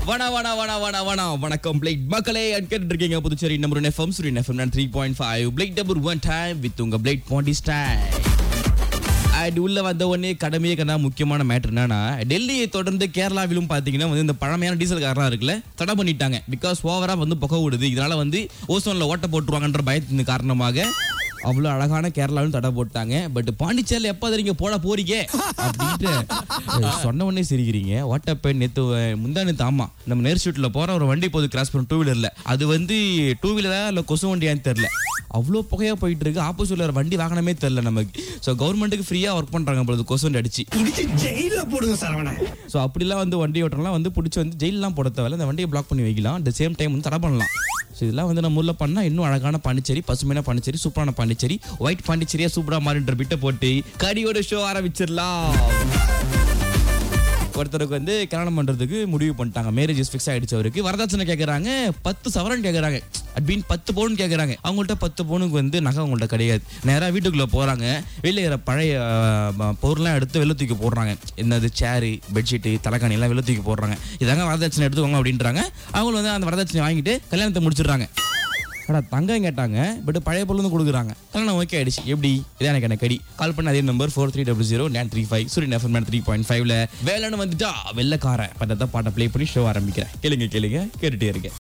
வண வண வண வண வண வணக்கம் பிளேட் மக்களே கேட்டு இருக்கீங்க Puducherry number FM Suriyan FM நான் three point five Blade double one time with உங்க பிளேட் பாண்டி ஸ்டைல் அண்ட் உள்ள வந்த உடனே கடமையே கண்டா முக்கியமான மேட்டர் என்னன்னா டெல்லியை தொடர்ந்து கேரளாவிலும் பாத்தீங்கன்னா வந்து இந்த பழமையான டீசல் காரெல்லாம் இருக்குல்ல தடை பண்ணிட்டாங்க பிகாஸ் ஓவரா வந்து புகை விடுது இதனால வந்து ஓசோன்ல ஓட்ட போட்டுருவாங்கன்ற பயத்தின் காரணமாக அவ்வளோ அழகான கேரளாவும் தடை போட்டாங்க பட் பாண்டிச்சேரியில் எப்போ அதை நீங்கள் போட போறீங்க அப்படின்ட்டு அஹ், சொன்ன உடனே சிரிக்கிறீங்க வாட்டப்ப நேற்று முந்தா நேற்று ஆமா நம்ம நேர் ஷூட்டில் போகிற ஒரு வண்டி போது கிராஸ் பண்ண டூ வீலரில் அது வந்து டூ வீலரா இல்லை கொசு வண்டியான்னு தெரில அவ்வளோ புகையாக போயிட்டு இருக்கு ஆப்போசிட்ல ஒரு வண்டி வாகனமே தெரில நமக்கு ஸோ கவர்மெண்ட்டுக்கு ஃப்ரீயாக ஒர்க் பண்ணுறாங்க பொழுது கொசு வண்டி அடிச்சு இடிச்சு ஜெயில போடுங்க சரவண ஸோ அப்படிலாம் வந்து வண்டி ஓட்டுறலாம் வந்து பிடிச்சி வந்து ஜெயிலெலாம் போட தேவையில்ல இந்த வண்டியை பிளாக் பண்ணி வைக்கலாம் அட் த சேம் டைம் வந்து தடை பண்ணலாம் ஸோ இதெல்லாம் வந்து நம்ம ஊரில் பண்ணால் இன்னும் அழகான பாண்டிச்சேரி பசுமையான பாண்டிச்சேரி சூப்பரான பாண்டிச்சேரி ஒயிட் பாண்டிச்சேரியா சூப்பராக மாறின்ற பிட்டை போட்டு கடியோட ஷோ ஆரம்பிச்சிடலாம் ஒருத்தருக்கு வந்து கல்யாணம் பண்றதுக்கு முடிவு பண்ணிட்டாங்க மேரேஜ் ஃபிக்ஸ் ஆயிடுச்சு அவருக்கு வரதட்சணை கேட்கறாங்க பத்து சவரன் கேட்கறாங்க அப்படின்னு பத்து பவுன் கேட்கறாங்க அவங்கள்ட்ட பத்து பவுனுக்கு வந்து நகை அவங்கள்ட்ட கிடையாது நேரா வீட்டுக்குள்ள போறாங்க வெளியே இருக்கிற பழைய அஹ், பொருள்லாம் எடுத்து வெளில தூக்கி போடுறாங்க என்னது சேரு பெட்ஷீட்டு தலைக்காணி எல்லாம் வெளில தூக்கி போடுறாங்க இதாங்க வரதட்சணை எடுத்துக்கோங்க அப்படின்றாங்க அவங்க வந்து அந்த வரதட்சணை வாங்கிட்டு கல்யாணத்தை முடிச்சிடுறாங்க அடா தங்கம் கேட்டாங்க பட் பழைய பொருள் வந்து கொடுக்குறாங்க கல்யாணம் ஓகே ஆயிடுச்சு எப்படி இதான் எனக்கு எனக்கு கடி கால் பண்ண அதே number four three double zero nine three five Suriyan FM three point ஃபைவ்ல வேலைன்னு வந்துட்டா வெள்ளக்காரன் பட்டத்தை பாட்டை ப்ளே பண்ணி ஷோ ஆரம்பிக்கிறேன் கேளுங்க கேளுங்க கேட்டுட்டே இருக்கேன்